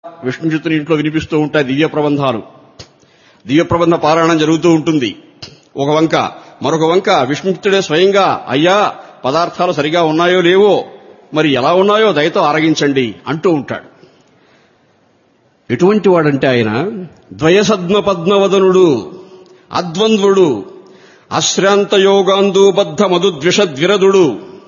విష్ణుచిత్తుని ఇంట్లో వినిపిస్తూ ఉంటాయి దివ్య ప్రబంధాలు దివ్య ప్రబంధ పారాయణం జరుగుతూ ఉంటుంది ఒక వంక మరొక వంక విష్ణుచిత్తుడే స్వయంగా అయ్యా పదార్థాలు సరిగా ఉన్నాయో లేవో మరి ఎలా ఉన్నాయో దయతో ఆరగించండి అంటూ ఉంటాడు ఎటువంటి వాడంటే ఆయన ద్వయసద్మ పద్మవదనుడు అద్వంద్వుడు అశ్రాంత యోగాందూబద్ధ మధుద్విషద్విరదుడు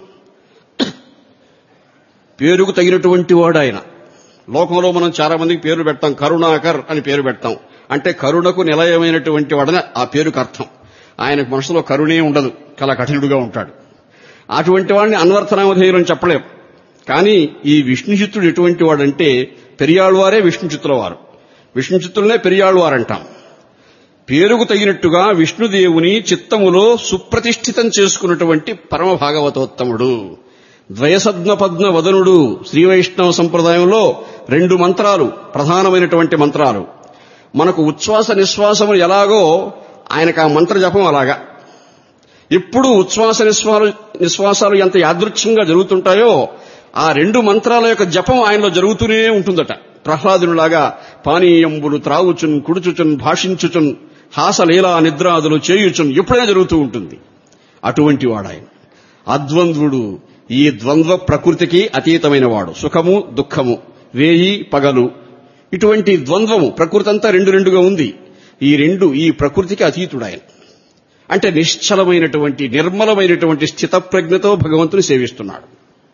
పేరుకు తగినటువంటి వాడు ఆయన లోకంలో మనం చాలా మందికి పేరు పెడతాం కరుణాకర్ అని పేరు పెడతాం అంటే కరుణకు నిలయమైనటువంటి వాడని ఆ పేరుకు అర్థం ఆయనకు మనసులో కరుణే ఉండదు చాలా కఠినుడుగా ఉంటాడు అటువంటి వాడిని అన్వర్థనామధేయులు అని చెప్పలేం కానీ ఈ విష్ణుచిత్తుడు ఎటువంటి వాడంటే పెరియాళ్వారే విష్ణుచిత్తుల వారు విష్ణుచిత్తులనే పెరియాళ్వారంటాం పేరుకు తగినట్టుగా విష్ణుదేవుని చిత్తములో సుప్రతిష్ఠితం చేసుకున్నటువంటి పరమ భాగవతోత్తముడు ద్వయసద్మ పద్మ వదనుడు శ్రీవైష్ణవ సంప్రదాయంలో రెండు మంత్రాలు ప్రధానమైనటువంటి మంత్రాలు మనకు ఉచ్ఛ్వాస నిశ్వాసములు ఎలాగో ఆయనకు ఆ మంత్ర జపం అలాగా ఎప్పుడు ఉచ్ఛ్వాస నిశ్వాసాలు నిశ్వాసాలు ఎంత యాదృచ్ఛంగా జరుగుతుంటాయో ఆ రెండు మంత్రాల యొక్క జపం ఆయనలో జరుగుతూనే ఉంటుందట ప్రహ్లాదునిలాగా పానీయంబులు త్రావుచున్ కుడుచుచున్ భాషించుచున్ హాసలీలా నిద్రాదులు చేయుచున్ ఎప్పుడైనా జరుగుతూ ఉంటుంది అటువంటి వాడాయన అద్వంద్వుడు ఈ ద్వంద్వ ప్రకృతికి అతీతమైన వాడు సుఖము దుఃఖము వేయి పగలు ఇటువంటి ద్వంద్వము ప్రకృతి అంతా రెండు రెండుగా ఉంది ఈ రెండు ఈ ప్రకృతికి అతీతుడాయన అంటే నిశ్చలమైనటువంటి నిర్మలమైనటువంటి స్థితప్రజ్ఞతో భగవంతుని సేవిస్తున్నాడు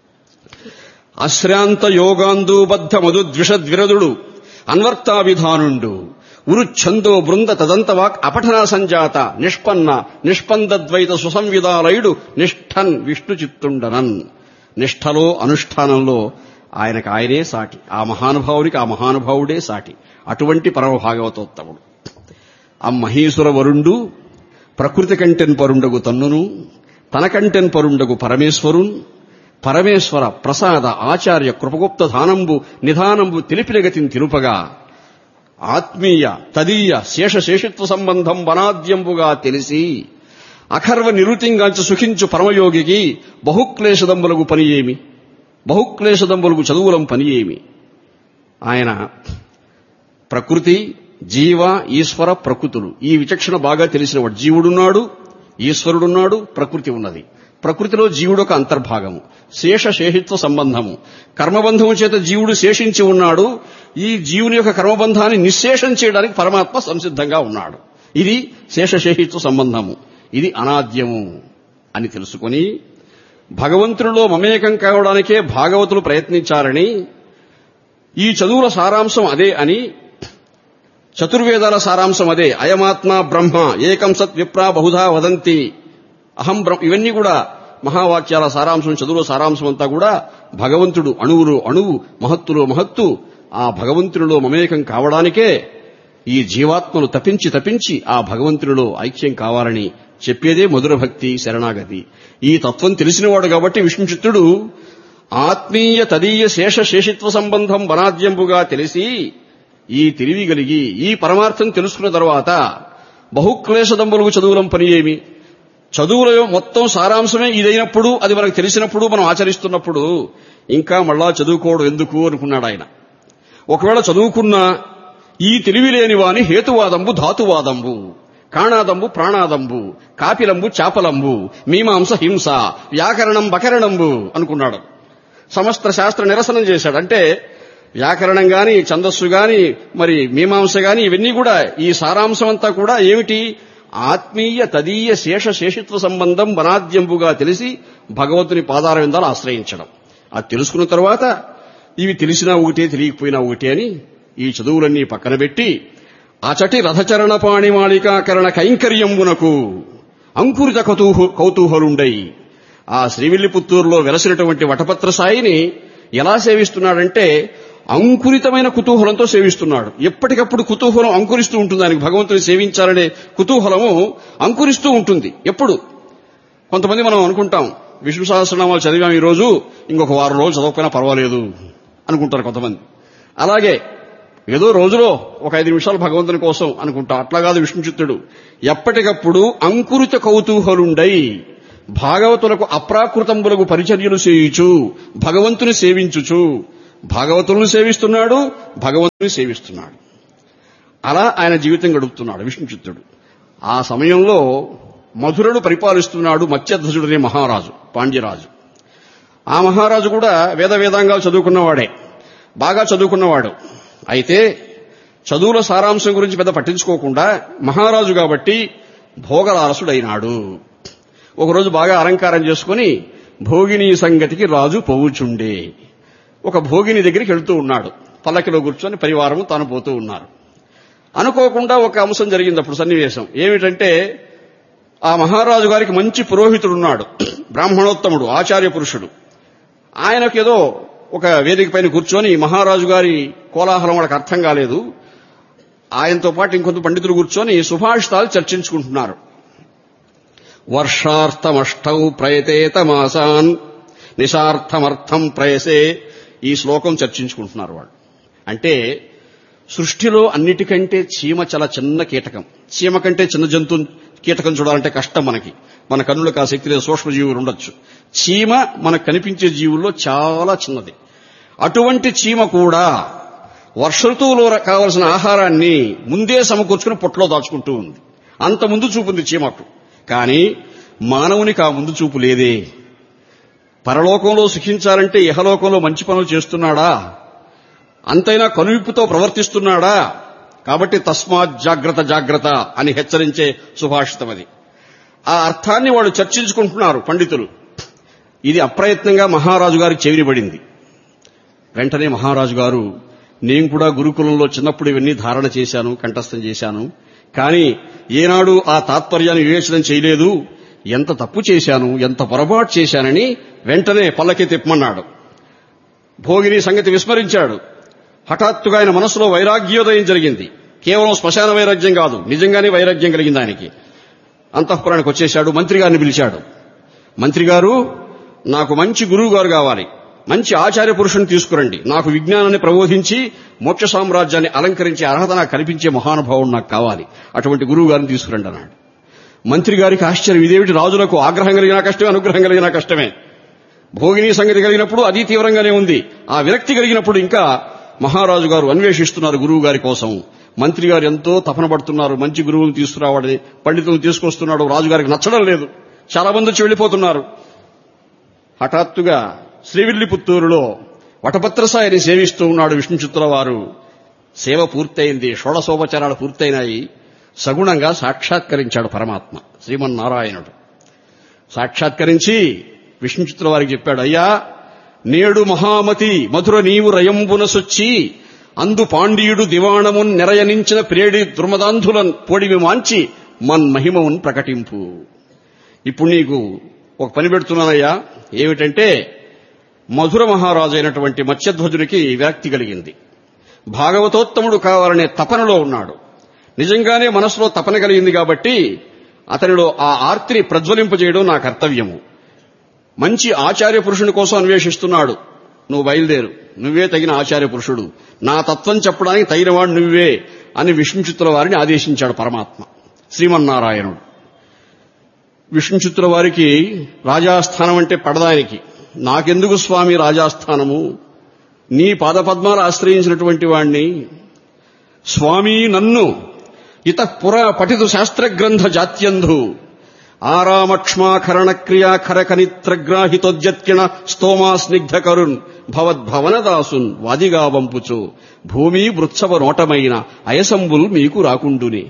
అశ్రాంత యోగాందూబద్ధ మధుద్విషద్విరదుడు అన్వర్తావిధానుండు ఉరుచ్ఛందో బృంద తదంతవాక్ అపఠనా సంజాత నిష్పన్న నిష్పందద్వైత సుసంవిధాలయుడు నిష్ఠన్ విష్ణు చిత్తుండనన్ నిష్ఠలో అనుష్ఠానంలో ఆయనకు ఆయనే సాటి ఆ మహానుభావునికి ఆ మహానుభావుడే సాటి అటువంటి పరమ భాగవతోత్తముడు ఆ మహేశ్వర వరుండు ప్రకృతి కంటెన్ పరుండగు తన్నును తనకంటెన్ పరుండగు పరమేశ్వరున్ పరమేశ్వర ప్రసాద ఆచార్య కృపగుప్త ధానంబు నిధానంబు తెలిపిన గతిని తెలుపగా ఆత్మీయ తదీయ శేషశేషిత్వ సంబంధం వనాద్యంబుగా తెలిసి అఖర్వ నిరుతింగాంచ సుఖించు పరమయోగికి బహుక్లేశదంబులకు పని ఏమి బహుక్లేశదంబులకు చదువులం పని ఏమి ఆయన ప్రకృతి జీవ ఈశ్వర ప్రకృతులు ఈ విచక్షణ బాగా తెలిసినవాడు జీవుడున్నాడు ఈశ్వరుడున్నాడు ప్రకృతి ఉన్నది ప్రకృతిలో జీవుడు ఒక అంతర్భాగము శేష శేషిత్వ సంబంధము కర్మబంధము చేత జీవుడు శేషించి ఉన్నాడు ఈ జీవుని యొక్క కర్మబంధాన్ని నిశ్శేషం చేయడానికి పరమాత్మ సంసిద్ధంగా ఉన్నాడు ఇది శేషశేషిత్వ సంబంధము ఇది అనాద్యము అని తెలుసుకొని భగవంతునిలో మమేకం కావడానికే భాగవతులు ప్రయత్నించారని ఈ చదువుల సారాంశం అదే అని చతుర్వేదాల సారాంశం అదే అయమాత్మ బ్రహ్మ ఏకం సత్ విప్రా బహుధా వదంతి అహం బ్రహ్మ ఇవన్నీ కూడా మహావాక్యాల సారాంశం చదువుల సారాంశం అంతా కూడా భగవంతుడు అణువులో అణువు మహత్తులో మహత్తు ఆ భగవంతునిలో మమేకం కావడానికే ఈ జీవాత్మను తపించి తపించి ఆ భగవంతునిలో ఐక్యం కావాలని చెప్పేదే మధుర భక్తి శరణాగతి ఈ తత్వం తెలిసినవాడు కాబట్టి విష్ణుచిత్తుడు ఆత్మీయ తదీయ శేష శేషిత్వ సంబంధం వనాద్యంబుగా తెలిసి ఈ తెలివి కలిగి ఈ పరమార్థం తెలుసుకున్న తర్వాత బహుక్లేశదంబులకు చదువులం పని ఏమి చదువుల మొత్తం సారాంశమే ఇదైనప్పుడు అది మనకు తెలిసినప్పుడు మనం ఆచరిస్తున్నప్పుడు ఇంకా మళ్ళా చదువుకోవడం ఎందుకు అనుకున్నాడు ఆయన ఒకవేళ చదువుకున్నా ఈ తెలివి లేని వాని హేతువాదంబు ధాతువాదంబు కాణాదంబు ప్రాణాదంబు కాపిలంబు చాపలంబు మీమాంస హింస వ్యాకరణం బకరణంబు అనుకున్నాడు సమస్త శాస్త్ర నిరసనం చేశాడు అంటే వ్యాకరణం గాని ఛందస్సు గాని మరి మీమాంస గాని ఇవన్నీ కూడా ఈ సారాంశం అంతా కూడా ఏమిటి ఆత్మీయ తదీయ శేష శేషిత్వ సంబంధం వనాద్యంబుగా తెలిసి భగవంతుని పాదార విందాలు ఆశ్రయించడం అది తెలుసుకున్న తర్వాత ఇవి తెలిసినా ఒకటే తెలియకపోయినా ఒకటే అని ఈ చదువులన్నీ పక్కన పెట్టి అచటి రథచరణ పాణిమాళికాకరణ కైంకర్యంబునకు అంకురిత కౌతూహు కౌతూహలుండై ఆ శ్రీవిల్లిపుత్తూరులో వెలసినటువంటి వటపత్ర సాయిని ఎలా సేవిస్తున్నాడంటే అంకురితమైన కుతూహలంతో సేవిస్తున్నాడు ఎప్పటికప్పుడు కుతూహలం అంకురిస్తూ ఉంటుంది ఆయనకు భగవంతుని సేవించాలనే కుతూహలము అంకురిస్తూ ఉంటుంది ఎప్పుడు కొంతమంది మనం అనుకుంటాం విష్ణు సహస్రనామాలు చదివాం ఈ రోజు ఇంకొక వారం రోజులు చదవకపోయినా పర్వాలేదు అనుకుంటారు కొంతమంది అలాగే ఏదో రోజులో ఒక ఐదు నిమిషాలు భగవంతుని కోసం అనుకుంటా అట్లా కాదు విష్ణుచిత్తుడు ఎప్పటికప్పుడు అంకురిత కౌతూహలుండై భాగవతులకు అప్రాకృతంబులకు పరిచర్యలు చేయుచు భగవంతుని సేవించుచు భాగవతులను సేవిస్తున్నాడు భగవంతుని సేవిస్తున్నాడు అలా ఆయన జీవితం గడుపుతున్నాడు విష్ణుచిత్తుడు ఆ సమయంలో మధురను పరిపాలిస్తున్నాడు మత్స్యధ్వజుడనే మహారాజు పాండ్యరాజు ఆ మహారాజు కూడా వేద వేదాంగాలు చదువుకున్నవాడే బాగా చదువుకున్నవాడు అయితే చదువుల సారాంశం గురించి పెద్ద పట్టించుకోకుండా మహారాజు కాబట్టి భోగలారసుడైనాడు ఒకరోజు బాగా అలంకారం చేసుకుని భోగిని సంగతికి రాజు పోవుచుండే ఒక భోగిని దగ్గరికి వెళ్తూ ఉన్నాడు పల్లకిలో కూర్చొని పరివారము తాను పోతూ ఉన్నారు అనుకోకుండా ఒక అంశం జరిగింది అప్పుడు సన్నివేశం ఏమిటంటే ఆ మహారాజు గారికి మంచి పురోహితుడున్నాడు బ్రాహ్మణోత్తముడు ఆచార్య పురుషుడు ఆయనకేదో ఒక వేదిక పైన కూర్చొని మహారాజు గారి కోలాహలం వాళ్ళకి అర్థం కాలేదు ఆయనతో పాటు ఇంకొంత పండితులు కూర్చొని సుభాషితాలు చర్చించుకుంటున్నారు వర్షార్థమష్టౌ ప్రయతేత మాసాన్ నిశార్థమర్థం ప్రయసే ఈ శ్లోకం చర్చించుకుంటున్నారు వాళ్ళు అంటే సృష్టిలో అన్నిటికంటే చీమ చాలా చిన్న కీటకం చీమ కంటే చిన్న జంతు కీటకం చూడాలంటే కష్టం మనకి మన కన్నులకు ఆ శక్తి లేదు సూక్ష్మజీవులు ఉండొచ్చు చీమ మనకు కనిపించే జీవుల్లో చాలా చిన్నది అటువంటి చీమ కూడా వర్ష ఋతువులో కావలసిన ఆహారాన్ని ముందే సమకూర్చుకుని పొట్టలో దాచుకుంటూ ఉంది అంత ముందు చూపుంది చీమకు కానీ మానవునికి ఆ ముందు చూపు లేదే పరలోకంలో సుఖించాలంటే ఇహలోకంలో మంచి పనులు చేస్తున్నాడా అంతైనా కనువిప్పుతో ప్రవర్తిస్తున్నాడా కాబట్టి తస్మాత్ జాగ్రత్త జాగ్రత్త అని హెచ్చరించే సుభాషితం అది ఆ అర్థాన్ని వాళ్ళు చర్చించుకుంటున్నారు పండితులు ఇది అప్రయత్నంగా మహారాజు గారి చెవినిబడింది వెంటనే మహారాజు గారు నేను కూడా గురుకులంలో చిన్నప్పుడు ఇవన్నీ ధారణ చేశాను కంఠస్థం చేశాను కానీ ఏనాడు ఆ తాత్పర్యాన్ని వివేచనం చేయలేదు ఎంత తప్పు చేశాను ఎంత పొరపాటు చేశానని వెంటనే పల్లకి తిప్పమన్నాడు భోగిని సంగతి విస్మరించాడు హఠాత్తుగా ఆయన మనసులో వైరాగ్యోదయం జరిగింది కేవలం శ్మశాన వైరాగ్యం కాదు నిజంగానే వైరాగ్యం కలిగింది ఆయనకి అంతఃపురానికి వచ్చేశాడు మంత్రి గారిని పిలిచాడు మంత్రి గారు నాకు మంచి గురువు గారు కావాలి మంచి ఆచార్య పురుషుని తీసుకురండి నాకు విజ్ఞానాన్ని ప్రబోధించి మోక్ష సామ్రాజ్యాన్ని అలంకరించే అర్హత నాకు కల్పించే మహానుభావుడు నాకు కావాలి అటువంటి గురువు గారిని తీసుకురండి అన్నాడు మంత్రి గారికి ఆశ్చర్యం ఇదేమిటి రాజులకు ఆగ్రహం కలిగినా కష్టమే అనుగ్రహం కలిగినా కష్టమే భోగిని సంగతి కలిగినప్పుడు అది తీవ్రంగానే ఉంది ఆ విరక్తి కలిగినప్పుడు ఇంకా మహారాజు గారు అన్వేషిస్తున్నారు గురువు గారి కోసం మంత్రి గారు ఎంతో తపన పడుతున్నారు మంచి గురువుని తీసుకురావాలని పండితులను తీసుకొస్తున్నాడు రాజుగారికి నచ్చడం లేదు చాలా మంది వచ్చి వెళ్లిపోతున్నారు హఠాత్తుగా శ్రీవిల్లిపుత్తూరులో వటపత్రసాయిని సేవిస్తూ ఉన్నాడు విష్ణుచిత్తుల వారు సేవ పూర్తయింది షోడశోపచారాలు పూర్తయినాయి సగుణంగా సాక్షాత్కరించాడు పరమాత్మ శ్రీమన్నారాయణుడు సాక్షాత్కరించి విష్ణుచిత్తుల వారికి చెప్పాడు అయ్యా నేడు మహామతి మధుర నీవు రయంబున సొచ్చి అందు పాండ్యుడు దివాణమున్ నెరయనించిన ప్రేడి దుర్మదాంధులన్ పొడివి మాంచి మన్ మహిమమున్ ప్రకటింపు ఇప్పుడు నీకు ఒక పని పెడుతున్నానయ్యా ఏమిటంటే మధుర మహారాజు అయినటువంటి మత్స్యధ్వజునికి విరక్తి కలిగింది భాగవతోత్తముడు కావాలనే తపనలో ఉన్నాడు నిజంగానే మనసులో తపన కలిగింది కాబట్టి అతనిలో ఆ ఆర్తిని ప్రజ్వలింపజేయడం నా కర్తవ్యము మంచి ఆచార్య పురుషుని కోసం అన్వేషిస్తున్నాడు నువ్వు బయలుదేరు నువ్వే తగిన ఆచార్య పురుషుడు నా తత్వం చెప్పడానికి తగినవాడు నువ్వే అని విష్ణుచిత్తుల వారిని ఆదేశించాడు పరమాత్మ శ్రీమన్నారాయణుడు విష్ణుచిత్తుల వారికి రాజాస్థానం అంటే పడదానికి నాకెందుకు స్వామి రాజాస్థానము నీ పాదపద్మాలు ఆశ్రయించినటువంటి వాణ్ణి స్వామి నన్ను ఇత పుర పఠితు శాస్త్రగ్రంథ జాత్యంధు ఆరామక్ష్మాకరణ క్రియాఖర కనిత్రగ్రాహితోద్యత్కిణ స్తోమా స్నిగ్ధ కరుణ్ భవద్భవనదాసున్ వాదిగా వంపుచు భూమి వృత్సవ నోటమైన అయసంబుల్ మీకు రాకుండుని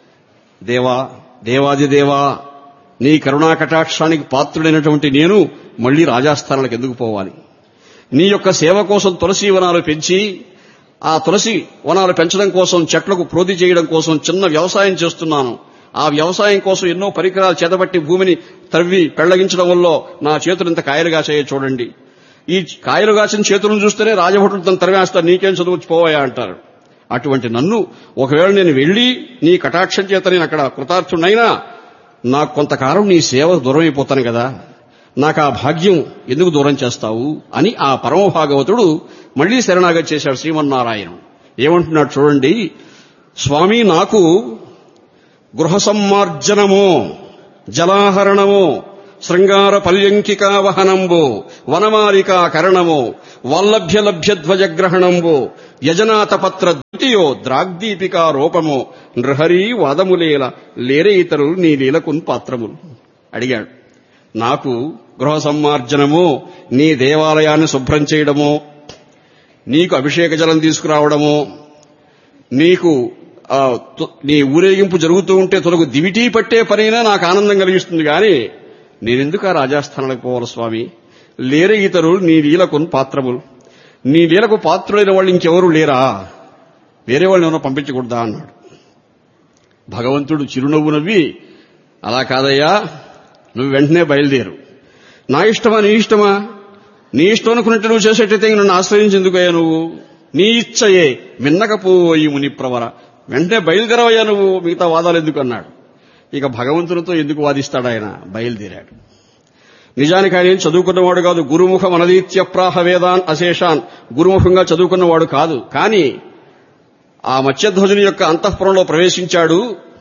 దేవా దేవాది దేవా నీ కరుణా కటాక్షానికి పాత్రుడైనటువంటి నేను మళ్లీ రాజాస్థానాలకు ఎందుకు పోవాలి నీ యొక్క సేవ కోసం తులసి వనాలు పెంచి ఆ తులసి వనాలు పెంచడం కోసం చెట్లకు ప్రోధి చేయడం కోసం చిన్న వ్యవసాయం చేస్తున్నాను ఆ వ్యవసాయం కోసం ఎన్నో పరికరాలు చేతబట్టి భూమిని తవ్వి పెళ్లగించడం వల్ల నా చేతులు ఇంత కాయలుగా చేయ చూడండి ఈ కాయలు కాసిన చేతులను చూస్తేనే రాజభటులు తను తరివేస్తారు నీకేం చదువు పోవాయా అంటారు అటువంటి నన్ను ఒకవేళ నేను వెళ్లి నీ కటాక్షం చేత నేను అక్కడ కృతార్థుడైనా నాకు కొంతకాలం నీ సేవ దూరం అయిపోతాను కదా నాకు ఆ భాగ్యం ఎందుకు దూరం చేస్తావు అని ఆ పరమ భాగవతుడు మళ్లీ శరణాగతి చేశాడు శ్రీమన్నారాయణుడు ఏమంటున్నాడు చూడండి స్వామి నాకు గృహ సమ్మార్జనమో జలాహరణమో శృంగార పల్యంకికా వహనంబో వనమాలికా కరణమో వల్లభ్య లభ్య ధ్వజగ్రహణంబో యజనాథ పత్ర ద్వితీయో ద్రాగ్దీపికా రూపమో నృహరీ వాదములేల లేరే ఇతరులు నీ లీలకున్ పాత్రములు అడిగాడు నాకు గృహ సమ్మార్జనమో నీ దేవాలయాన్ని శుభ్రం చేయడమో నీకు అభిషేక జలం తీసుకురావడమో నీకు ఆ, తు- నీ ఊరేగింపు జరుగుతూ ఉంటే తొలగు దివిటీ పట్టే పనైనా నాకు ఆనందం కలిగిస్తుంది కానీ నేనెందుకు ఆ రాజాస్థానాలకు పోవాలి స్వామి లేరే ఇతరులు నీ లీలకు పాత్రములు నీ లీలకు పాత్రులైన వాళ్ళు ఇంకెవరు లేరా వేరే వాళ్ళని ఏమైనా పంపించకూడదా అన్నాడు భగవంతుడు చిరునవ్వు నవ్వి అలా కాదయ్యా నువ్వు వెంటనే బయలుదేరు నా ఇష్టమా నీ ఇష్టమా నీ ఇష్టం అనుకున్నట్టు నువ్వు చేసేటైతే ఇంక నన్ను ఆశ్రయించేందుకయ్యా నువ్వు నీ ఇచ్చయే మిన్నకపోయి ముని ప్రవర వెంటనే బయలుదేరవయ్యా నువ్వు మిగతా వాదాలు ఎందుకు అన్నాడు ఇక భగవంతునితో ఎందుకు వాదిస్తాడు ఆయన బయలుదేరాడు నిజానికి ఆయన ఏం చదువుకున్నవాడు కాదు గురుముఖం అనదీత్యప్రాహ వేదాన్ అశేషాన్ గురుముఖంగా చదువుకున్నవాడు కాదు కానీ ఆ మత్స్యధ్వజుని యొక్క అంతఃపురంలో ప్రవేశించాడు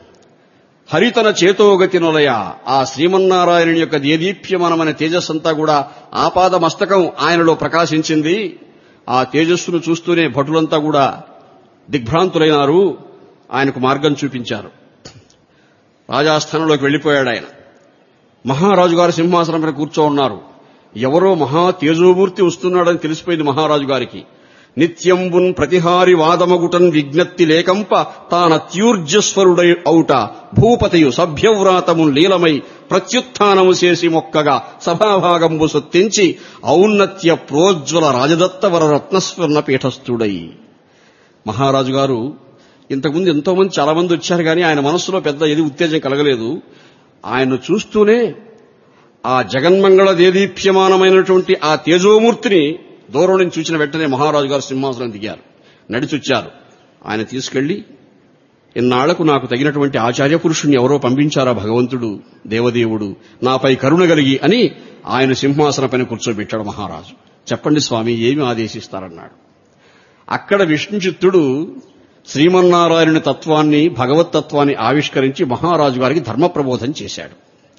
హరితన చేతోగతి నొలయ ఆ శ్రీమన్నారాయణుని యొక్క దేదీప్యమానమైన తేజస్సంతా కూడా ఆపాద మస్తకం ఆయనలో ప్రకాశించింది ఆ తేజస్సును చూస్తూనే భటులంతా కూడా దిగ్భ్రాంతులైనారు ఆయనకు మార్గం చూపించారు రాజాస్థానంలోకి వెళ్లిపోయాడు ఆయన మహారాజు గారు సింహాసనం మీద కూర్చో ఉన్నారు ఎవరో మహా తేజోమూర్తి వస్తున్నాడని తెలిసిపోయింది మహారాజు గారికి నిత్యంబున్ ప్రతిహారి వాదమగుటన్ విజ్ఞప్తి లేకంప తానత్యూర్జస్వరుడై ఔట భూపతియు సభ్యవ్రాతము లీలమై ప్రత్యుత్నము చేసి మొక్కగా సభాభాగంబు సొత్తించి ఔన్నత్య ప్రోజ్వల రాజదత్తవర రత్నస్వర్ణ పీఠస్థుడై మహారాజు గారు ఇంతకుముందు ఎంతో మంది చాలా మంది వచ్చారు కానీ ఆయన మనస్సులో పెద్ద ఏది ఉత్తేజం కలగలేదు ఆయన చూస్తూనే ఆ జగన్మంగళ దేదీప్యమానమైనటువంటి ఆ తేజోమూర్తిని దూరం నుంచి చూసిన వెంటనే మహారాజు గారు సింహాసనం దిగారు నడిచొచ్చారు ఆయన తీసుకెళ్లి ఇన్నాళ్లకు నాకు తగినటువంటి ఆచార్య పురుషుణ్ణి ఎవరో పంపించారా భగవంతుడు దేవదేవుడు నాపై కరుణ కలిగి అని ఆయన సింహాసన పైన కూర్చోబెట్టాడు మహారాజు చెప్పండి స్వామి ఏమి ఆదేశిస్తారన్నాడు అక్కడ విష్ణుచిత్తుడు శ్రీమన్నారాయణుని తత్వాన్ని భగవత్తత్వాన్ని ఆవిష్కరించి మహారాజు గారికి ధర్మ ప్రబోధం చేశాడు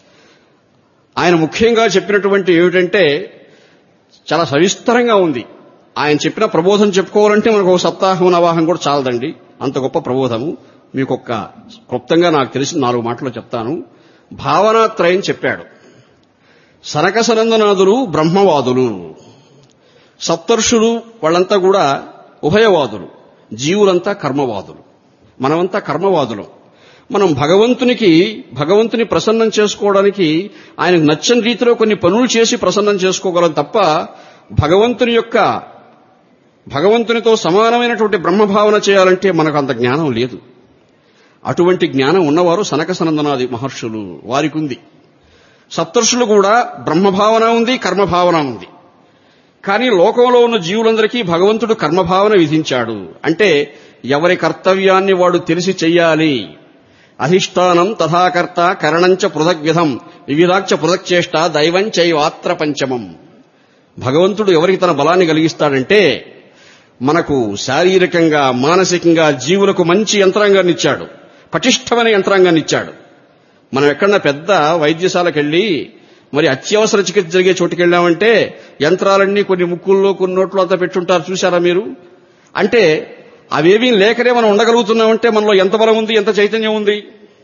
ఆయన ముఖ్యంగా చెప్పినటువంటి ఏమిటంటే చాలా సవిస్తరంగా ఉంది ఆయన చెప్పిన ప్రబోధం చెప్పుకోవాలంటే మనకు ఒక సప్తాహం నవాహం కూడా చాలదండి అంత గొప్ప ప్రబోధము మీకు ఒక్క క్లుప్తంగా నాకు తెలిసిన నాలుగు మాటలు చెప్తాను భావనాత్రయం చెప్పాడు సనకసనందనాథులు బ్రహ్మవాదులు సప్తర్షులు వాళ్ళంతా కూడా ఉభయవాదులు జీవులంతా కర్మవాదులు మనమంతా కర్మవాదులు మనం భగవంతునికి భగవంతుని ప్రసన్నం చేసుకోవడానికి ఆయనకు నచ్చని రీతిలో కొన్ని పనులు చేసి ప్రసన్నం చేసుకోగలం తప్ప భగవంతుని యొక్క భగవంతునితో సమానమైనటువంటి బ్రహ్మభావన చేయాలంటే మనకు అంత జ్ఞానం లేదు అటువంటి జ్ఞానం ఉన్నవారు సనక సనందనాది మహర్షులు వారికి ఉంది సప్తర్షులు కూడా బ్రహ్మభావన ఉంది కర్మభావన ఉంది కానీ లోకంలో ఉన్న జీవులందరికీ భగవంతుడు కర్మభావన విధించాడు అంటే ఎవరి కర్తవ్యాన్ని వాడు తెలిసి చెయ్యాలి అధిష్టానం తథాకర్త కరణంచ పృథగ్విధం వివిధాక్ష పృథక్చేష్ట దైవం చైవాత్ర పంచమం భగవంతుడు ఎవరికి తన బలాన్ని కలిగిస్తాడంటే మనకు శారీరకంగా మానసికంగా జీవులకు మంచి యంత్రాంగాన్ని ఇచ్చాడు పటిష్టమైన యంత్రాంగాన్ని ఇచ్చాడు మనం ఎక్కడన్నా పెద్ద వైద్యశాలకు వెళ్ళి మరి అత్యవసర చికిత్స జరిగే చోటుకి వెళ్ళామంటే యంత్రాలన్నీ కొన్ని ముక్కుల్లో కొన్ని నోట్లో అంతా పెట్టుంటారు చూశారా మీరు అంటే అవేమీ లేకనే మనం ఉండగలుగుతున్నామంటే మనలో ఎంత బలం ఉంది ఎంత చైతన్యం ఉంది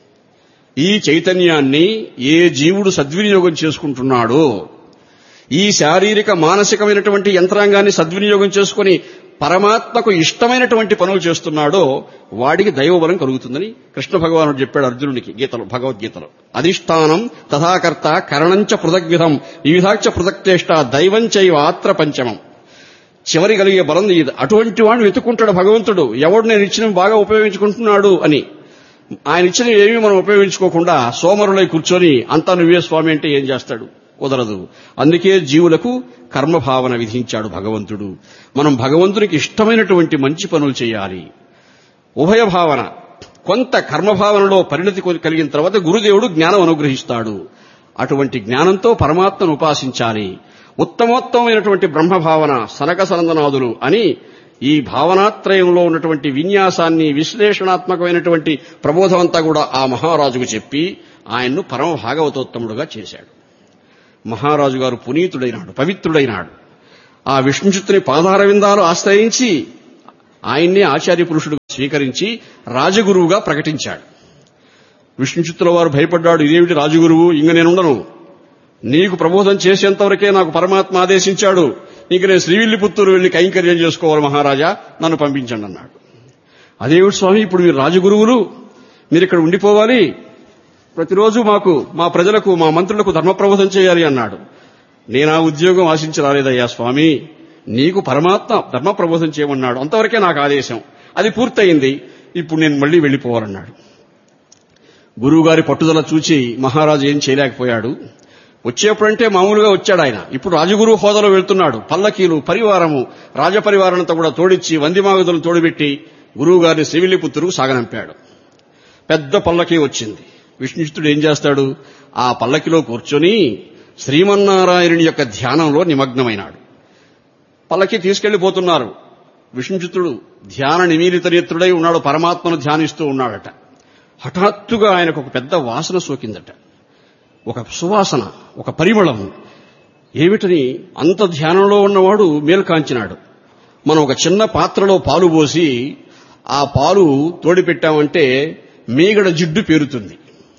ఈ చైతన్యాన్ని ఏ జీవుడు సద్వినియోగం చేసుకుంటున్నాడో ఈ శారీరక మానసికమైనటువంటి యంత్రాంగాన్ని సద్వినియోగం చేసుకుని పరమాత్మకు ఇష్టమైనటువంటి పనులు చేస్తున్నాడో వాడికి దైవబలం కలుగుతుందని కృష్ణ భగవానుడు చెప్పాడు అర్జునుడికి గీతలో భగవద్గీతలో అధిష్టానం తథాకర్త కరణంచ పృథగ్విధం వివిధాక్ష పృథక్చేష్ట దైవం చైవ ఆత్ర పంచమం చివరి కలిగే బలం ఇది అటువంటి వాడిని వెతుక్కుంటాడు భగవంతుడు ఎవడు నేను ఇచ్చిన బాగా ఉపయోగించుకుంటున్నాడు అని ఆయన ఇచ్చిన ఏమీ మనం ఉపయోగించుకోకుండా సోమరులై కూర్చొని అంతా నువ్వే స్వామి అంటే ఏం చేస్తాడు కుదరదు అందుకే జీవులకు కర్మభావన విధించాడు భగవంతుడు మనం భగవంతునికి ఇష్టమైనటువంటి మంచి పనులు చేయాలి ఉభయ భావన కొంత కర్మభావనలో పరిణతి కలిగిన తర్వాత గురుదేవుడు జ్ఞానం అనుగ్రహిస్తాడు అటువంటి జ్ఞానంతో పరమాత్మను ఉపాసించాలి ఉత్తమోత్తమైనటువంటి బ్రహ్మభావన సనక సనందనాదులు అని ఈ భావనాత్రయంలో ఉన్నటువంటి విన్యాసాన్ని విశ్లేషణాత్మకమైనటువంటి ప్రబోధమంతా కూడా ఆ మహారాజుకు చెప్పి ఆయన్ను పరమ భాగవతోత్తముడుగా చేశాడు మహారాజు గారు పునీతుడైనాడు పవిత్రుడైనాడు ఆ విష్ణుచిత్తుని పాదార విందాలు ఆశ్రయించి ఆయన్నే ఆచార్య పురుషుడు స్వీకరించి రాజగురువుగా ప్రకటించాడు విష్ణుచిత్తుల వారు భయపడ్డాడు ఇదేమిటి రాజగురువు ఇంక నేనుండను నీకు ప్రబోధం చేసేంతవరకే నాకు పరమాత్మ ఆదేశించాడు ఇంక నేను శ్రీవిల్లిపుత్తూరు వెళ్లి కైంకర్యం చేసుకోవాలి మహారాజా నన్ను పంపించండి అన్నాడు అదేమిటి స్వామి ఇప్పుడు మీరు రాజగురువులు మీరు ఇక్కడ ఉండిపోవాలి ప్రతిరోజు మాకు మా ప్రజలకు మా మంత్రులకు ధర్మప్రబోధం చేయాలి అన్నాడు నేను ఆ ఉద్యోగం ఆశించి రాలేదయ్యా స్వామి నీకు పరమాత్మ ధర్మప్రబోధం చేయమన్నాడు అంతవరకే నాకు ఆదేశం అది పూర్తయింది ఇప్పుడు నేను మళ్లీ వెళ్లిపోవాలన్నాడు గురువుగారి పట్టుదల చూచి మహారాజు ఏం చేయలేకపోయాడు వచ్చేప్పుడంటే మామూలుగా వచ్చాడు ఆయన ఇప్పుడు రాజగురు హోదాలో వెళ్తున్నాడు పల్లకీలు పరివారము రాజపరివారంతో కూడా తోడిచ్చి వందిమాగదులను తోడిపెట్టి గురువుగారిని శ్రీవిల్లిపుత్తురుకు సాగనంపాడు పెద్ద పల్లకి వచ్చింది విష్ణుచిత్తుడు ఏం చేస్తాడు ఆ పల్లకిలో కూర్చొని శ్రీమన్నారాయణుని యొక్క ధ్యానంలో నిమగ్నమైనాడు పల్లకి తీసుకెళ్లిపోతున్నారు విష్ణుచిత్తుడు ధ్యాన నిమీలిత నేత్రుడై ఉన్నాడు పరమాత్మను ధ్యానిస్తూ ఉన్నాడట హఠాత్తుగా ఆయనకు ఒక పెద్ద వాసన సోకిందట ఒక సువాసన ఒక పరిమళం ఏమిటని అంత ధ్యానంలో ఉన్నవాడు మేల్కాంచినాడు మనం ఒక చిన్న పాత్రలో పాలు పోసి ఆ పాలు తోడిపెట్టామంటే మీగడ జిడ్డు పేరుతుంది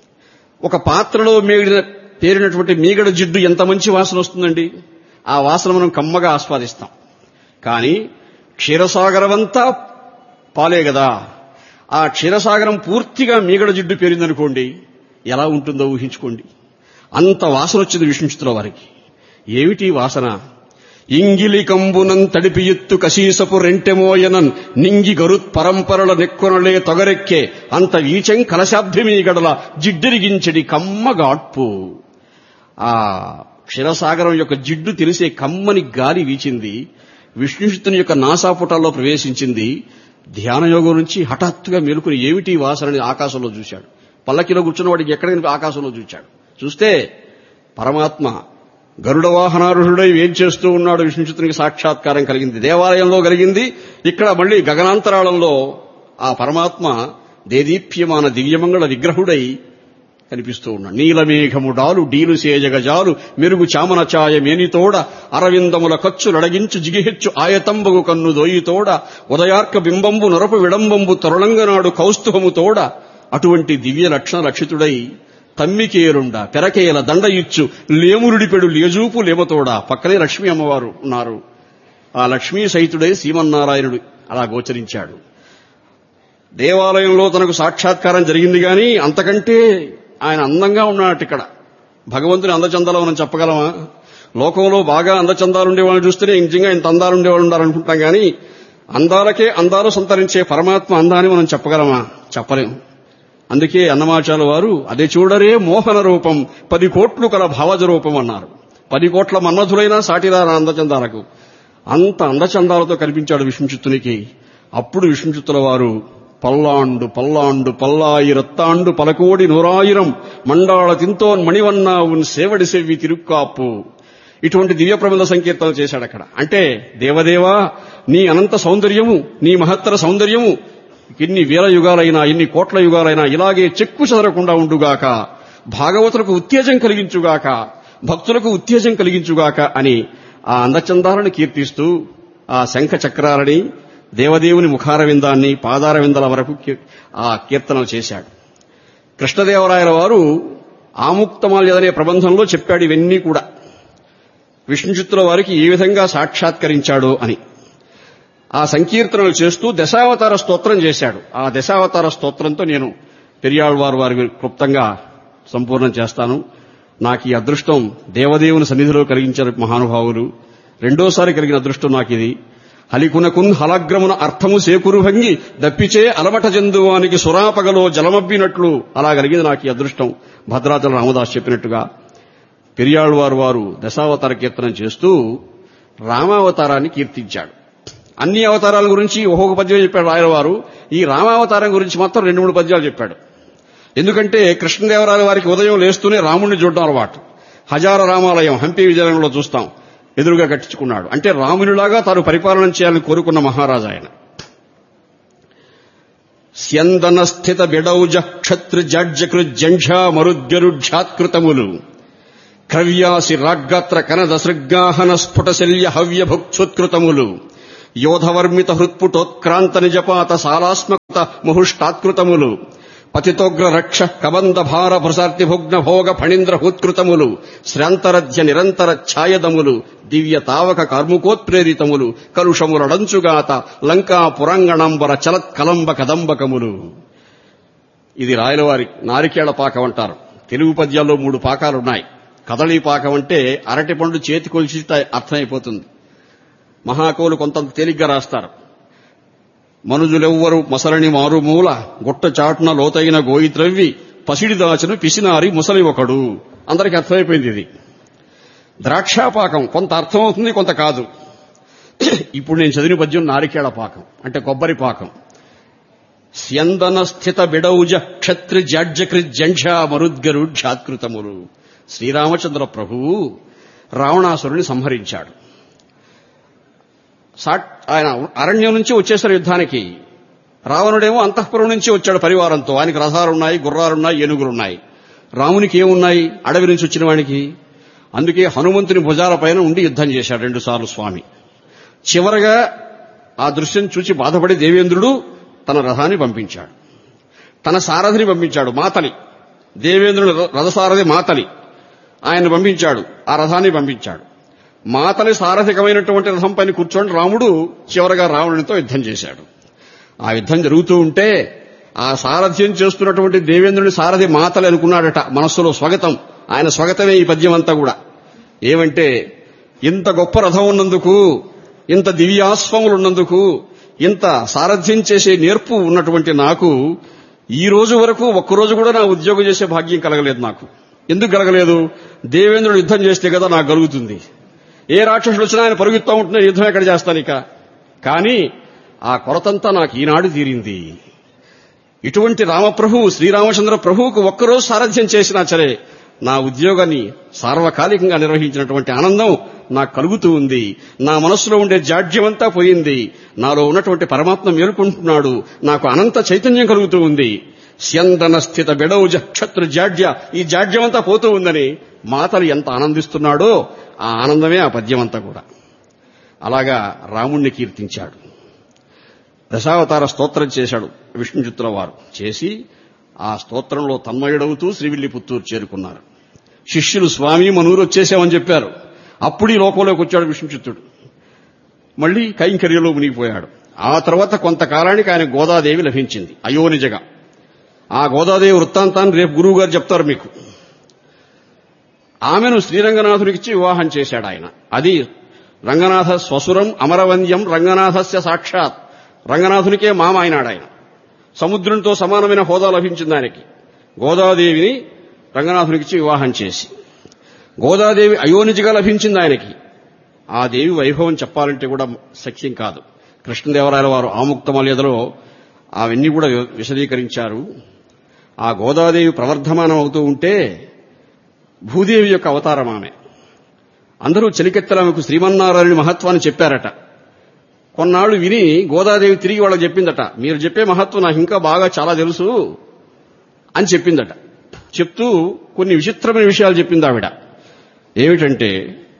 ఒక పాత్రలో మేగిన పేరినటువంటి మీగడ జిడ్డు ఎంత మంచి వాసన వస్తుందండి ఆ వాసన మనం కమ్మగా ఆస్వాదిస్తాం కానీ క్షీరసాగరమంతా పాలే కదా ఆ క్షీరసాగరం పూర్తిగా మీగడ జిడ్డు పేరిందనుకోండి ఎలా ఉంటుందో ఊహించుకోండి అంత వాసన వచ్చింది విష్ణుచిత్తుల వారికి ఏమిటి వాసన ఇంగిలి కంబునం తడిపి ఎత్తు కశీసపు రెంటెమోయనన్ నింగి గరుత్ పరంపరల నెక్కొనలే తొగరెక్కే అంత వీచం కలశాబ్దిమీగడల జిడ్డిరిగించడి కమ్మగాట్పు ఆ క్షీరసాగరం యొక్క జిడ్డు తెలిసే కమ్మని గాలి వీచింది విష్ణుచిత్తుని యొక్క నాసాపుటాల్లో ప్రవేశించింది ధ్యానయోగం నుంచి హఠాత్తుగా మేలుకుని ఏమిటి వాసనని ఆకాశంలో చూశాడు పల్లకిలో కూర్చున్న వాడికి ఎక్కడైనా ఆకాశంలో చూశాడు చూస్తే పరమాత్మ గరుడ వాహనారుహుడై ఏం చేస్తూ ఉన్నాడు విష్ణుచిత్తునికి సాక్షాత్కారం కలిగింది దేవాలయంలో కలిగింది ఇక్కడ మళ్ళీ గగనాంతరాళంలో ఆ పరమాత్మ దేదీప్యమాన దివ్యమంగళ విగ్రహుడై కనిపిస్తూ ఉన్నాడు నీలమేఘముడాలు డీలు సేజగజాలు మెరుగు చామన ఛాయ మేనితోడ అరవిందముల ఖర్చు లడగించు జిగిహెచ్చు ఆయతంబగు కన్ను దోయితోడ ఉదయార్క బింబంబు నొరపు విడంబంబు తొరళంగనాడు కౌస్తుభముతోడ అటువంటి దివ్య లక్షణ రక్షితుడై తమ్మికేరుండ పెరకేల దండ ఇచ్చు లేమురుడిపెడు లేజూపు లేమతోడ పక్కనే లక్ష్మీ అమ్మవారు ఉన్నారు ఆ లక్ష్మీ సహితుడై శ్రీమన్నారాయణుడు అలా గోచరించాడు దేవాలయంలో తనకు సాక్షాత్కారం జరిగింది గాని అంతకంటే ఆయన అందంగా ఉన్నాడు ఇక్కడ భగవంతుని అందచందాలు మనం చెప్పగలమా లోకంలో బాగా అందచందాలుండే వాళ్ళని చూస్తేనే నిజంగా ఇంత అందాలు ఉండేవాళ్ళు ఉండాలనుకుంటాం కానీ అందాలకే అందాలు సంతరించే పరమాత్మ అందాన్ని మనం చెప్పగలమా చెప్పలేం అందుకే అన్నమాచాల వారు అదే చూడరే మోహన రూపం పది కోట్లు కల భావజ రూపం అన్నారు పది కోట్ల మన్మధులైన సాటిరార అందచందాలకు అంత అందచందాలతో కనిపించాడు విష్ణుచిత్తునికి అప్పుడు విష్ణుచిత్తుల వారు పల్లాండు పల్లాండు పల్లాయిరత్తాండు పలకోడి నూరాయిరం మండాళ తింతోన్ మణివన్నా ఉన్ సేవడి సెవ్వి తిరుక్కాపు ఇటువంటి దివ్య ప్రబంధ సంకీర్తన చేశాడు అక్కడ అంటే దేవదేవా నీ అనంత సౌందర్యము నీ మహత్తర సౌందర్యము ఎన్ని వేల యుగాలైనా ఎన్ని కోట్ల యుగాలైనా ఇలాగే చెక్కు చెదరకుండా ఉండుగాక భాగవతులకు ఉత్తేజం కలిగించుగాక భక్తులకు ఉత్తేజం కలిగించుగాక అని ఆ అందచందాలను కీర్తిస్తూ ఆ శంఖ చక్రాలని దేవదేవుని ముఖారవిందాన్ని పాదారవిందాల వరకు ఆ కీర్తనలు చేశాడు కృష్ణదేవరాయల వారు ఆముక్తమాల్యదనే ప్రబంధంలో చెప్పాడు ఇవన్నీ కూడా విష్ణుచిత్తుల వారికి ఏ విధంగా సాక్షాత్కరించాడో అని ఆ సంకీర్తనలు చేస్తూ దశావతార స్తోత్రం చేశాడు ఆ దశావతార స్తోత్రంతో నేను పెరియాళ్వారు వారి క్లుప్తంగా సంపూర్ణం చేస్తాను నాకు ఈ అదృష్టం దేవదేవుని సన్నిధిలో కలిగించారు మహానుభావులు రెండోసారి కలిగిన అదృష్టం నాకు ఇది హలికునకున్ హలగ్రమున అర్థము సేకురు భంగి దప్పిచే అలమట జందువానికి సురాపగలో జలమబ్బినట్లు అలా కలిగింది నాకు ఈ అదృష్టం భద్రాచల రామదాస్ చెప్పినట్టుగా పెరియాళ్వారు వారు దశావతార కీర్తనం చేస్తూ రామావతారాన్ని కీర్తించాడు అన్ని అవతారాల గురించి ఒక్కొక్క పద్యం చెప్పాడు రాయలవారు ఈ రామావతారం గురించి మాత్రం రెండు మూడు పద్యాలు చెప్పాడు ఎందుకంటే కృష్ణదేవరాయల వారికి ఉదయం లేస్తూనే రాముణ్ణి చూడడం అలవాటు హజార రామాలయం హంపి విజయనగరంలో చూస్తాం ఎదురుగా కట్టించుకున్నాడు అంటే రామునిలాగా తాను పరిపాలన చేయాలని కోరుకున్న మహారాజు ఆయన స్యందన స్థిత బిడౌజ క్షత్ర జడ్జకృ జంఝా మరుద్గరుఢ్యాత్కృతములు క్రవ్యాసి రాగ్గాత్ర కనద సృగ్గాహన స్ఫుటశల్య హవ్య భుక్షుత్కృతములు యోధవర్మిత హృత్పుటోత్క్రాంత నిజపాత సాలాస్మకృత ముహుష్టాత్కృతములు పతితోగ్ర రక్ష కబంద భార భృసార్తి భుగ్న భోగ ఫణీంద్ర హూత్కృతములు శ్రాంతరధ్య నిరంతర ఛాయదములు దివ్య తావక కార్ముకోత్ప్రేరితములు కలుషములడంచుగాత లంకా పురాంగణంబర చలత్ కలంబ కదంబకములు ఇది రాయలవారి నారికేళ పాకం అంటారు తెలుగు పద్యాల్లో మూడు పాకాలున్నాయి కదళీ పాకం అంటే అరటి పండు చేతి కొలిచితే అర్థమైపోతుంది మహాకవులు కొంత తేలిగ్గా రాస్తారు మనుజులెవ్వరు మసలని మారుమూల గుట్ట చాటున లోతైన గోయి త్రవ్వి పసిడి దాచును పిసినారి ముసలి ఒకడు అందరికి అర్థమైపోయింది ఇది ద్రాక్షాపాకం కొంత అర్థమవుతుంది కొంత కాదు ఇప్పుడు నేను చదివిన పద్యం నారికేళ పాకం అంటే కొబ్బరి పాకం స్యందన స్థిత బిడౌజ క్షత్రి జాడ్జకృ జంఝా మరుద్గరు ఝాత్కృతములు శ్రీరామచంద్ర ప్రభువు రావణాసురుని సంహరించాడు సాట్ ఆయన అరణ్యం నుంచి వచ్చేసారు యుద్ధానికి రావణుడేమో అంతఃపురం నుంచి వచ్చాడు పరివారంతో ఆయనకి రథాలున్నాయి గుర్రాలున్నాయి ఏనుగులున్నాయి రామునికి ఏమున్నాయి అడవి నుంచి వచ్చిన వానికి అందుకే హనుమంతుని భుజాలపైన ఉండి యుద్ధం చేశాడు రెండుసార్లు స్వామి చివరగా ఆ దృశ్యం చూచి బాధపడి దేవేంద్రుడు తన రథాన్ని పంపించాడు తన సారథిని పంపించాడు మాతలి దేవేంద్రుడు రథసారథి మాతలి ఆయన పంపించాడు ఆ రథాన్ని పంపించాడు మాతలి సారథికమైనటువంటి రథం పైన కూర్చొని రాముడు చివరగా రావణునితో యుద్ధం చేశాడు ఆ యుద్ధం జరుగుతూ ఉంటే ఆ సారథ్యం చేస్తున్నటువంటి దేవేంద్రుని సారథి మాతలి అనుకున్నాడట మనస్సులో స్వాగతం ఆయన స్వాగతమే ఈ పద్యం అంతా కూడా ఏమంటే ఇంత గొప్ప రథం ఉన్నందుకు ఇంత దివ్యాశ్వములున్నందుకు ఇంత సారథ్యం చేసే నేర్పు ఉన్నటువంటి నాకు ఈ రోజు వరకు ఒక్కరోజు కూడా నా ఉద్యోగం చేసే భాగ్యం కలగలేదు నాకు ఎందుకు కలగలేదు దేవేంద్రుడు యుద్ధం చేస్తే కదా నాకు కలుగుతుంది ఏ రాక్షసుడు వచ్చినా ఆయన పరుగుతూ ఉంటున్నా యుద్ధం ఎక్కడ చేస్తాను ఇక కానీ ఆ కొరతంతా నాకు ఈనాడు తీరింది ఇటువంటి రామప్రభు శ్రీరామచంద్ర ప్రభువుకు ఒక్కరోజు సారథ్యం చేసినా సరే నా ఉద్యోగాన్ని సార్వకాలికంగా నిర్వహించినటువంటి ఆనందం నాకు కలుగుతూ ఉంది నా మనస్సులో ఉండే జాడ్యమంతా పోయింది నాలో ఉన్నటువంటి పరమాత్మ మేలుకుంటున్నాడు నాకు అనంత చైతన్యం కలుగుతూ ఉంది స్యందన స్థిత బెడౌజ క్షత్రు జాడ్య ఈ జాడ్యమంతా పోతూ ఉందని మాతలు ఎంత ఆనందిస్తున్నాడో ఆ ఆనందమే ఆ పద్యమంతా కూడా అలాగా రాముణ్ణి కీర్తించాడు దశావతార స్తోత్రం చేశాడు విష్ణుచిత్తుల వారు చేసి ఆ స్తోత్రంలో తన్మయుడవుతూ శ్రీవిల్లిపుత్తూరు చేరుకున్నారు శిష్యులు స్వామి మనూరు వచ్చేసామని చెప్పారు అప్పుడు ఈ లోకంలోకి వచ్చాడు విష్ణుచిత్తుడు మళ్లీ కైంకర్యంలో మునిగిపోయాడు ఆ తర్వాత కొంతకాలానికి ఆయన గోదాదేవి లభించింది అయోనిజగా ఆ గోదాదేవి వృత్తాంతాన్ని రేపు గురువు గారు చెప్తారు మీకు ఆమెను శ్రీరంగనాథుడికిచ్చి వివాహం చేశాడు ఆయన అది రంగనాథ స్వసురం అమరవంద్యం రంగనాథస్య సాక్షాత్ రంగనాథునికే మామ అయినాడు ఆయన సముద్రంతో సమానమైన హోదా లభించింది ఆయనకి గోదాదేవిని రంగనాథునికిచ్చి వివాహం చేసి గోదాదేవి అయోనిజిగా లభించింది ఆయనకి ఆ దేవి వైభవం చెప్పాలంటే కూడా సఖ్యం కాదు కృష్ణదేవరాయల వారు ఆముక్తమల్యదలో అవన్నీ కూడా విశదీకరించారు ఆ గోదాదేవి ప్రవర్ధమానం అవుతూ ఉంటే భూదేవి యొక్క అవతారం ఆమె అందరూ చెలికెత్తలామెకు శ్రీమన్నారాయణ మహత్వాన్ని చెప్పారట కొన్నాళ్లు విని గోదాదేవి తిరిగి వాళ్ళకి చెప్పిందట మీరు చెప్పే మహత్వం నాకు ఇంకా బాగా చాలా తెలుసు అని చెప్పిందట చెప్తూ కొన్ని విచిత్రమైన విషయాలు చెప్పింది ఆవిడ ఏమిటంటే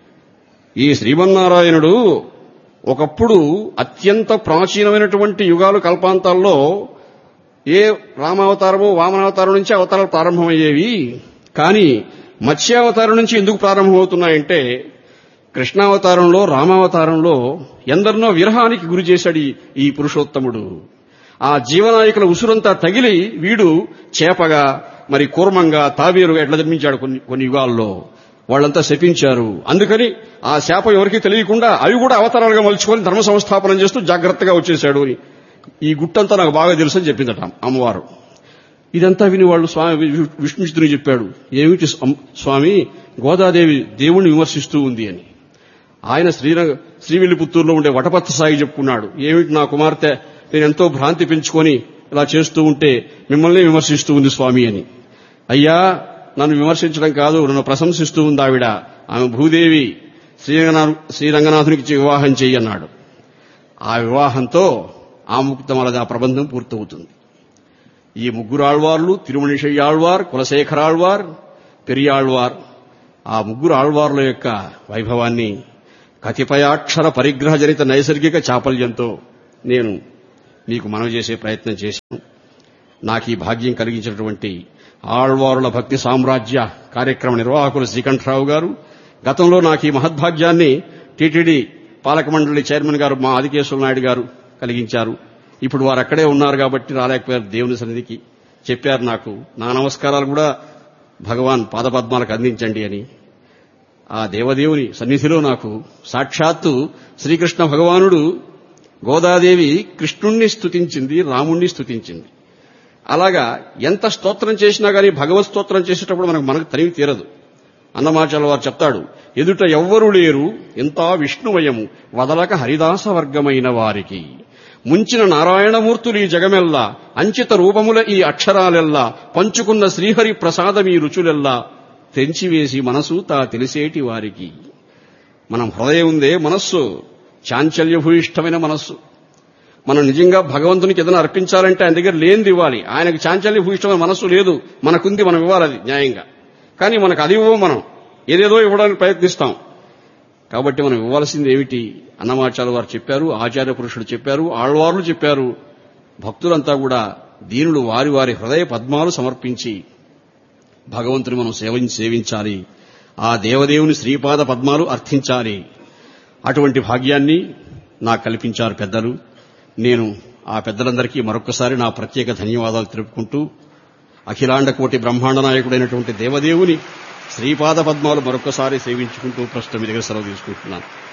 ఈ శ్రీమన్నారాయణుడు ఒకప్పుడు అత్యంత ప్రాచీనమైనటువంటి యుగాలు కల్పాంతాల్లో ఏ రామావతారమో వామనావతారం నుంచి అవతారాలు ప్రారంభమయ్యేవి కానీ మత్స్యావతారం నుంచి ఎందుకు ప్రారంభమవుతున్నాయంటే కృష్ణావతారంలో రామావతారంలో ఎందరినో విరహానికి గురి చేశాడు ఈ పురుషోత్తముడు ఆ జీవనాయకుల ఉసురంతా తగిలి వీడు చేపగా మరి కూర్మంగా తాబేరుగా ఎట్లా జన్మించాడు కొన్ని కొన్ని యుగాల్లో వాళ్ళంతా శపించారు అందుకని ఆ శాపం ఎవరికీ తెలియకుండా అవి కూడా అవతారాలుగా మలుచుకొని ధర్మ సంస్థాపనం చేస్తూ జాగ్రత్తగా వచ్చేశాడు అని ఈ గుట్టంతా నాకు బాగా తెలుసు అని చెప్పిందట అమ్మవారు ఇదంతా విని వాళ్ళు స్వామి విష్ణుచితుని చెప్పాడు ఏమిటి స్వామి గోదాదేవి దేవుణ్ణి విమర్శిస్తూ ఉంది అని ఆయన శ్రీరంగ శ్రీవిల్లిపుత్తూరులో ఉండే వటపత్త సాయి చెప్పుకున్నాడు ఏమిటి నా కుమార్తె నేను ఎంతో భ్రాంతి పెంచుకొని ఇలా చేస్తూ ఉంటే మిమ్మల్ని విమర్శిస్తూ ఉంది స్వామి అని అయ్యా నన్ను విమర్శించడం కాదు నన్ను ప్రశంసిస్తూ ఉంది ఆవిడ ఆమె భూదేవి శ్రీరంగనాథు శ్రీరంగనాథునికి వివాహం చెయ్యన్నాడు ఆ వివాహంతో ఆముక్తమలద ప్రబంధం పూర్తవుతుంది ఈ ముగ్గురు ఆళ్వార్లు తిరుమణిషయ్యాళ్వార్ కులశేఖరాళ్వార్ పెరియాళ్వార్ ఆ ముగ్గురు ఆళ్వార్ల యొక్క వైభవాన్ని కతిపయాక్షర పరిగ్రహజనిత నైసర్గిక చాపల్యంతో నేను మీకు మనవి చేసే ప్రయత్నం చేశాను నాకు ఈ భాగ్యం కలిగించినటువంటి ఆళ్వారుల భక్తి సామ్రాజ్య కార్యక్రమ నిర్వాహకులు శ్రీకంఠరావు గారు గతంలో నాకు ఈ మహద్భాగ్యాన్ని టీటీడీ పాలక మండలి చైర్మన్ గారు మా ఆదికేశ్వర నాయుడు గారు కలిగించారు ఇప్పుడు వారు అక్కడే ఉన్నారు కాబట్టి రాలేకపోయారు దేవుని సన్నిధికి చెప్పారు నాకు నా నమస్కారాలు కూడా భగవాన్ పాదపద్మాలకు అందించండి అని ఆ దేవదేవుని సన్నిధిలో నాకు సాక్షాత్తు శ్రీకృష్ణ భగవానుడు గోదాదేవి కృష్ణుణ్ణి స్తుతించింది రాముణ్ణి స్తుతించింది అలాగా ఎంత స్తోత్రం చేసినా గానీ భగవత్ స్తోత్రం చేసేటప్పుడు మనకు మనకు తనివి తీరదు అన్నమాచార్య వారు చెప్తాడు ఎదుట ఎవ్వరు లేరు ఎంత విష్ణువయము వదలక హరిదాస వర్గమైన వారికి ముంచిన నారాయణమూర్తులు ఈ జగమెల్లా అంచిత రూపముల ఈ అక్షరాలెల్లా పంచుకున్న శ్రీహరి ప్రసాదమీ రుచులెల్లా తెంచివేసి మనసు తా తెలిసేటి వారికి మనం హృదయం ఉందే మనస్సు చాంచల్యభూయిష్టమైన మనస్సు మనం నిజంగా భగవంతునికి ఏదైనా అర్పించాలంటే ఆయన దగ్గర లేనిది ఇవ్వాలి ఆయనకు చాంచల్యభూయిష్టమైన మనస్సు లేదు మనకుంది మనం ఇవ్వాలి అది న్యాయంగా కానీ మనకు అది ఇవ్వం మనం ఏదేదో ఇవ్వడానికి ప్రయత్నిస్తాం కాబట్టి మనం ఇవ్వాల్సింది ఏమిటి అన్నమాచార్య వారు చెప్పారు ఆచార్య పురుషుడు చెప్పారు ఆళ్వార్లు చెప్పారు భక్తులంతా కూడా దీనులు వారి వారి హృదయ పద్మాలు సమర్పించి భగవంతుని మనం సేవించి సేవించాలి ఆ దేవదేవుని శ్రీపాద పద్మాలు అర్థించాలి అటువంటి భాగ్యాన్ని నాకు కల్పించారు పెద్దలు నేను ఆ పెద్దలందరికీ మరొకసారి నా ప్రత్యేక ధన్యవాదాలు తెలుపుకుంటూ అఖిలాండ కోటి బ్రహ్మాండ నాయకుడైనటువంటి దేవదేవుని శ్రీపాద పద్మాలు మరొకసారి సేవించుకుంటూ ప్రస్తుతం మీ దగ్గర సెలవు తీసుకుంటున్నాను